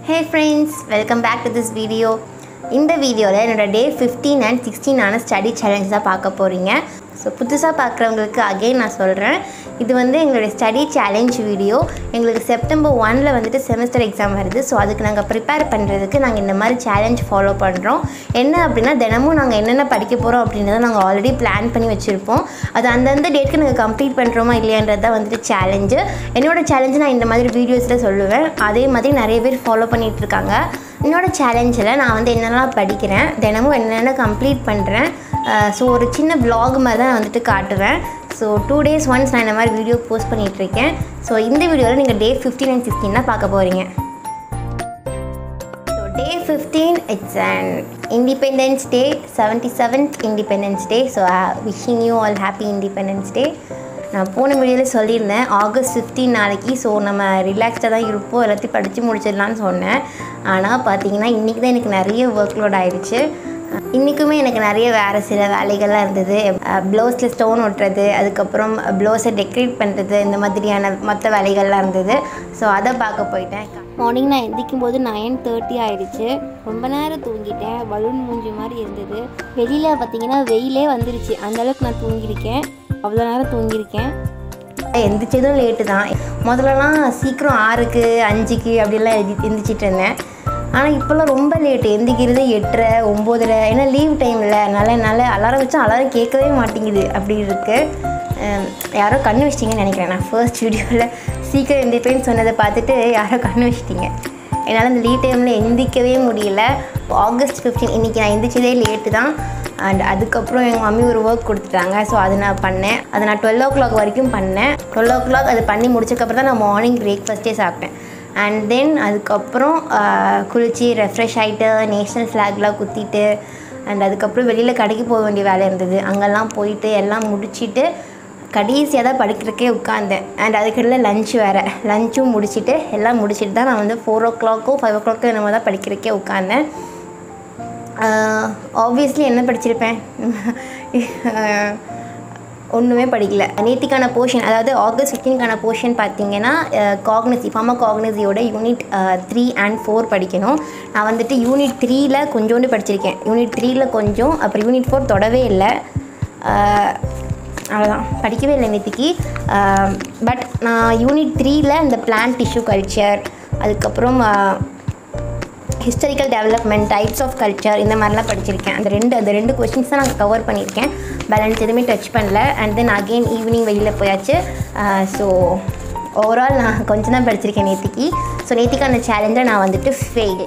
hey friends welcome back to this video இந்த வீடியோவில் என்னோட டே ஃபிஃப்டீன் அண்ட் சிக்ஸ்டீனான ஸ்டடி சேலஞ்ச் தான் பார்க்க போகிறீங்க ஸோ புதுசாக பார்க்குறவங்களுக்கு அகைன் நான் சொல்கிறேன் இது வந்து எங்களுடைய ஸ்டடி சேலஞ்ச் வீடியோ எங்களுக்கு செப்டம்பர் ஒனில் வந்துட்டு செமஸ்டர் எக்ஸாம் வருது ஸோ அதுக்கு நாங்கள் ப்ரிப்பேர் பண்ணுறதுக்கு நாங்கள் இந்த மாதிரி சேலஞ்ச் ஃபாலோ பண்ணுறோம் என்ன அப்படின்னா தினமும் நாங்கள் என்னென்ன படிக்க போகிறோம் அப்படின்றத நாங்கள் ஆல்ரெடி பிளான் பண்ணி வச்சுருப்போம் அது அந்தந்த டேட்க்கு நாங்கள் கம்ப்ளீட் பண்ணுறோமா இல்லையான்றது தான் வந்துட்டு சேலஞ்சு என்னோட சேலஞ்சு நான் இந்த மாதிரி வீடியோஸில் சொல்லுவேன் அதே மாதிரி நிறைய பேர் ஃபாலோ பண்ணிகிட்டு இருக்காங்க என்னோட சேலஞ்சில் நான் வந்து என்னென்னலாம் படிக்கிறேன் தினமும் என்னென்ன கம்ப்ளீட் பண்ணுறேன் ஸோ ஒரு சின்ன vlog மாதிரி தான் நான் வந்துட்டு காட்டுவேன் ஸோ டூ டேஸ் ஒன்ஸ் நான் இந்த மாதிரி வீடியோ போஸ்ட் பண்ணிகிட்ருக்கேன் ஸோ இந்த வீடியோவில் நீங்கள் டே ஃபிஃப்டீன் அண்ட் சிக்ஸ்டீன் தான் பார்க்க போகிறீங்க so day fifteen it's and independence day seventy seventh independence day so wishing you all happy independence day நான் போன வீடியோவில் சொல்லியிருந்தேன் ஆகஸ்ட் ஃபிஃப்டீன் நாளைக்கு ஸோ நம்ம ரிலாக்ஸ்டாக தான் இருப்போம் எல்லாத்தையும் படித்து முடிச்சிடலான்னு சொன்னேன் ஆனால் பார்த்தீங்கன்னா இன்றைக்கி தான் எனக்கு நிறைய ஒர்க் லோட் ஆயிடுச்சு இன்றைக்குமே எனக்கு நிறைய வேறு சில வேலைகள்லாம் இருந்தது ப்ளவுஸில் ஸ்டோன் ஒட்டுறது அதுக்கப்புறம் ப்ளவுஸை டெக்கரேட் பண்ணுறது இந்த மாதிரியான மற்ற வேலைகள்லாம் இருந்தது ஸோ அதை பார்க்க போயிட்டேன் மார்னிங் நான் எந்திரிக்கும் போது நைன் தேர்ட்டி ஆயிடுச்சு ரொம்ப நேரம் தூங்கிட்டேன் பலூன் மூஞ்சி மாதிரி இருந்தது வெளியில் பார்த்தீங்கன்னா வெயிலே வந்துருச்சு அந்தளவுக்கு நான் தூங்கியிருக்கேன் அவ்வளோ நேரம் தூங்கியிருக்கேன் எந்திரிச்சதும் லேட்டு தான் முதல்லலாம் சீக்கிரம் ஆறுக்கு அஞ்சுக்கு அப்படிலாம் எழுதி எந்திரிச்சிட்டு இருந்தேன் ஆனால் இப்போல்லாம் ரொம்ப லேட்டு எந்திரிக்கிறது எட்டரை ஒம்போதரை ஏன்னா லீவ் டைமில் அதனால் என்னால் அலாரம் வச்சா அலாரம் கேட்கவே மாட்டேங்குது அப்படி இருக்குது யாரோ கண்ணு வச்சிட்டிங்கன்னு நினைக்கிறேன் நான் ஃபர்ஸ்ட் வீடியோவில் சீக்கிரம் எந்திரிப்பேன்னு சொன்னதை பார்த்துட்டு யாரோ கண்ணு வச்சிட்டிங்க என்னால் இந்த லீவ் டைமில் எந்திரிக்கவே முடியல ஆகஸ்ட் ஃபிஃப்டீன் இன்றைக்கி நான் எந்திரிச்சதே லேட்டு தான் அண்ட் அதுக்கப்புறம் எங்கள் மம்மி ஒரு ஒர்க் கொடுத்துட்டாங்க ஸோ அதை நான் பண்ணேன் அதை நான் டுவெல் ஓ கிளாக் வரைக்கும் பண்ணேன் டுவெல் ஓ கிளாக் அது பண்ணி முடிச்சக்கப்புறம் தான் நான் மார்னிங் பிரேக்ஃபாஸ்ட்டே சாப்பிட்டேன் அண்ட் தென் அதுக்கப்புறம் குளித்து ரெஃப்ரெஷ் ஆகிட்டு நேஷ்னல் ஃப்ளாக்லாம் குத்திட்டு அண்ட் அதுக்கப்புறம் வெளியில் கடைக்கு போக வேண்டிய வேலை இருந்தது அங்கெல்லாம் போயிட்டு எல்லாம் முடிச்சுட்டு கடைசியாக தான் படிக்கிறதுக்கே உட்காந்தேன் அண்ட் அதுக்கிடையில் லஞ்ச் வேறு லஞ்சும் முடிச்சுட்டு எல்லாம் முடிச்சுட்டு தான் நான் வந்து ஃபோர் ஓ கிளாக்கோ ஃபைவ் ஓ கிளாக்கோ என்னமோ தான் படிக்கிறதுக்கே உட்காந்தேன் ஆப்வியஸ்லி என்ன படிச்சிருப்பேன் ஒன்றுமே படிக்கல நேத்திக்கான போர்ஷன் அதாவது ஆகஸ்ட் ஃபிஃப்டீன்கான போர்ஷன் பார்த்தீங்கன்னா காக்னசி ஃபார்மா காக்னசியோட யூனிட் த்ரீ அண்ட் ஃபோர் படிக்கணும் நான் வந்துட்டு யூனிட் த்ரீயில் கொஞ்சோண்டு படிச்சிருக்கேன் யூனிட் த்ரீயில் கொஞ்சம் அப்புறம் யூனிட் ஃபோர் தொடவே இல்லை அவ்வளோதான் படிக்கவே இல்லை நேற்றுக்கு பட் நான் யூனிட் த்ரீயில் இந்த பிளான்ட் டிஷ்யூ கல்ச்சர் அதுக்கப்புறம் historical development types of culture இந்த மாதிரிலாம் படிச்சிருக்கேன் அந்த ரெண்டு அந்த ரெண்டு கொஷின்ஸ் தான் நான் கவர் பண்ணியிருக்கேன் பேலன்ஸ் எதுவுமே டச் பண்ணல அண்ட் தென் அகெயின் ஈவினிங் வெளியில் போயாச்சு ஸோ ஓவரால் நான் கொஞ்சம் தான் படிச்சிருக்கேன் நேத்திக்கு ஸோ நேத்திக்கான சேலஞ்சை நான் வந்துட்டு ஃபெயில்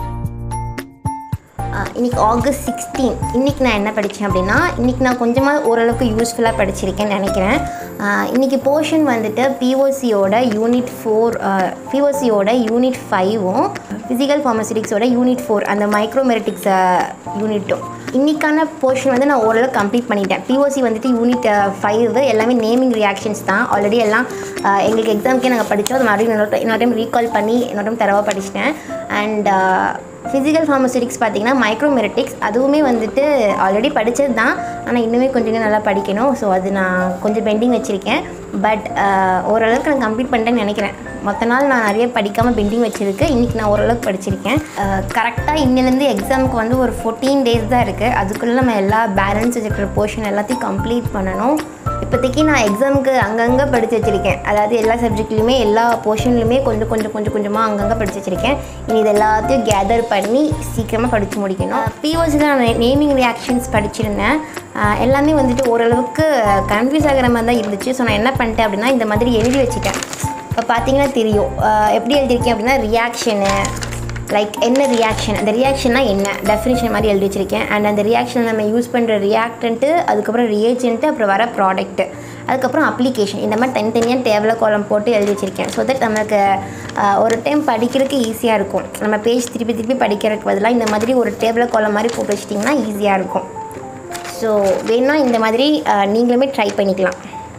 இன்றைக்கி ஆகஸ்ட் சிக்ஸ்டீன் இன்றைக்கி நான் என்ன படித்தேன் அப்படின்னா இன்றைக்கி நான் கொஞ்சமாக ஓரளவுக்கு யூஸ்ஃபுல்லாக படிச்சிருக்கேன்னு நினைக்கிறேன் இன்றைக்கி போர்ஷன் வந்துட்டு பிஓசியோட யூனிட் ஃபோர் பிஓசியோட யூனிட் ஃபைவும் ஃபிசிக்கல் ஃபார்மசிட்டிக்ஸோட யூனிட் ஃபோர் அந்த மைக்ரோமெரிட்டிக்ஸ் யூனிட்டும் இன்றைக்கான போர்ஷன் வந்து நான் ஓரளவு கம்ப்ளீட் பண்ணிட்டேன் பிஓசி வந்துட்டு யூனிட் ஃபைவ் எல்லாமே நேமிங் ரியாக்ஷன்ஸ் தான் ஆல்ரெடி எல்லாம் எங்களுக்கு எக்ஸாம்க்கே நாங்கள் படித்தோம் அது மறுபடியும் இன்னொரு இன்னொரு டைம் ரீகால் பண்ணி இன்னொரு டைம் தரவாக படிச்சிட்டேன் அண்ட் ஃபிசிக்கல் ஃபார்மசூட்டிக்ஸ் பார்த்தீங்கன்னா மைக்ரோமெரிட்டிக்ஸ் அதுவுமே வந்துட்டு ஆல்ரெடி படித்தது தான் ஆனால் இன்னுமே கொஞ்சம் இன்னும் நல்லா படிக்கணும் ஸோ அது நான் கொஞ்சம் பெண்டிங் வச்சுருக்கேன் பட் ஓரளவுக்கு நான் கம்ப்ளீட் பண்ணிட்டேன்னு நினைக்கிறேன் மொத்த நாள் நான் நிறைய படிக்காமல் பெண்டிங் வச்சுருக்கு இன்றைக்கி நான் ஓரளவுக்கு படிச்சிருக்கேன் கரெக்டாக இன்னிலேருந்து எக்ஸாமுக்கு வந்து ஒரு ஃபோர்டீன் டேஸ் தான் இருக்குது அதுக்குள்ளே நம்ம எல்லா பேலன்ஸ் வச்சுருக்கிற போர்ஷன் எல்லாத்தையும் கம்ப்ளீட் பண்ணணும் இப்போதைக்கு நான் எக்ஸாமுக்கு அங்கங்கே படித்து வச்சுருக்கேன் அதாவது எல்லா சப்ஜெக்ட்லையுமே எல்லா போர்ஷன்லையுமே கொஞ்சம் கொஞ்சம் கொஞ்சம் கொஞ்சமாக அங்கங்கே படித்து வச்சுருக்கேன் இனி இது எல்லாத்தையும் கேதர் பண்ணி சீக்கிரமாக படித்து முடிக்கணும் பிஓசியில் நான் நேமிங் ரியாக்ஷன்ஸ் படிச்சிருந்தேன் எல்லாமே வந்துட்டு ஓரளவுக்கு கன்ஃபியூஸ் ஆகிற மாதிரி தான் இருந்துச்சு ஸோ நான் என்ன பண்ணிட்டேன் அப்படின்னா இந்த மாதிரி எழுதி வச்சுட்டேன் இப்போ பார்த்தீங்கன்னா தெரியும் எப்படி எழுதியிருக்கேன் அப்படின்னா ரியாக்ஷனு லைக் என்ன ரியாக்ஷன் அந்த ரியாக்ஷன்னா என்ன டெஃபினேஷன் மாதிரி எழுதி வச்சிருக்கேன் அண்ட் அந்த ரியாக்ஷன் நம்ம யூஸ் பண்ணுற ரியாக்டன்ட்டு அதுக்கப்புறம் ரியேஜென்ட்டு அப்புறம் வர ப்ராடக்ட்டு அதுக்கப்புறம் அப்ளிகேஷன் இந்த மாதிரி தனித்தனியாக டேபிளில் கோலம் போட்டு எழுதி வச்சுருக்கேன் ஸோ தட் நமக்கு ஒரு டைம் படிக்கிறதுக்கு ஈஸியாக இருக்கும் நம்ம பேஜ் திருப்பி திருப்பி படிக்கிறதுக்கு பதிலாக இந்த மாதிரி ஒரு டேபிளில் கோலம் மாதிரி போட்டு வச்சிட்டிங்கன்னா ஈஸியாக இருக்கும் ஸோ வேணால் இந்த மாதிரி நீங்களுமே ட்ரை பண்ணிக்கலாம்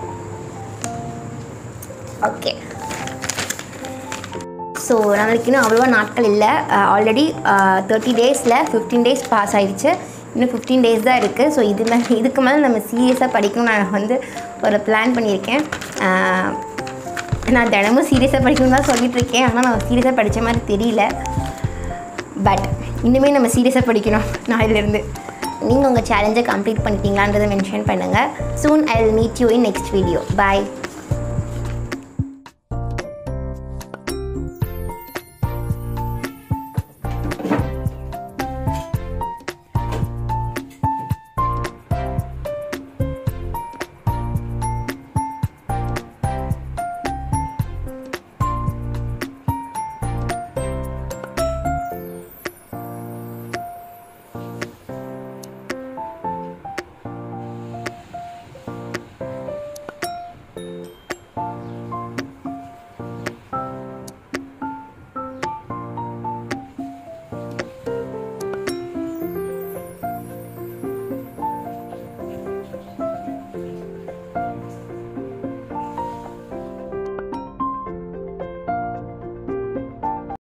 ஓகே ஸோ நம்மளுக்கு இன்னும் அவ்வளோவா நாட்கள் இல்லை ஆல்ரெடி தேர்ட்டி டேஸில் ஃபிஃப்டீன் டேஸ் பாஸ் ஆகிடுச்சு இன்னும் ஃபிஃப்டீன் டேஸ் தான் இருக்குது ஸோ இது மேலே இதுக்கு மேலே நம்ம சீரியஸாக படிக்கணும் நான் வந்து ஒரு பிளான் பண்ணியிருக்கேன் நான் தினமும் சீரியஸாக படிக்கணும் தான் சொல்லிட்டு இருக்கேன் ஆனால் நான் சீரியஸாக படித்த மாதிரி தெரியல பட் இன்னுமே நம்ம சீரியஸாக படிக்கணும் நாளிலிருந்து நீங்கள் உங்கள் சேலஞ்சை கம்ப்ளீட் பண்ணிட்டீங்களான்றதை மென்ஷன் பண்ணுங்கள் soon I will meet you in next video bye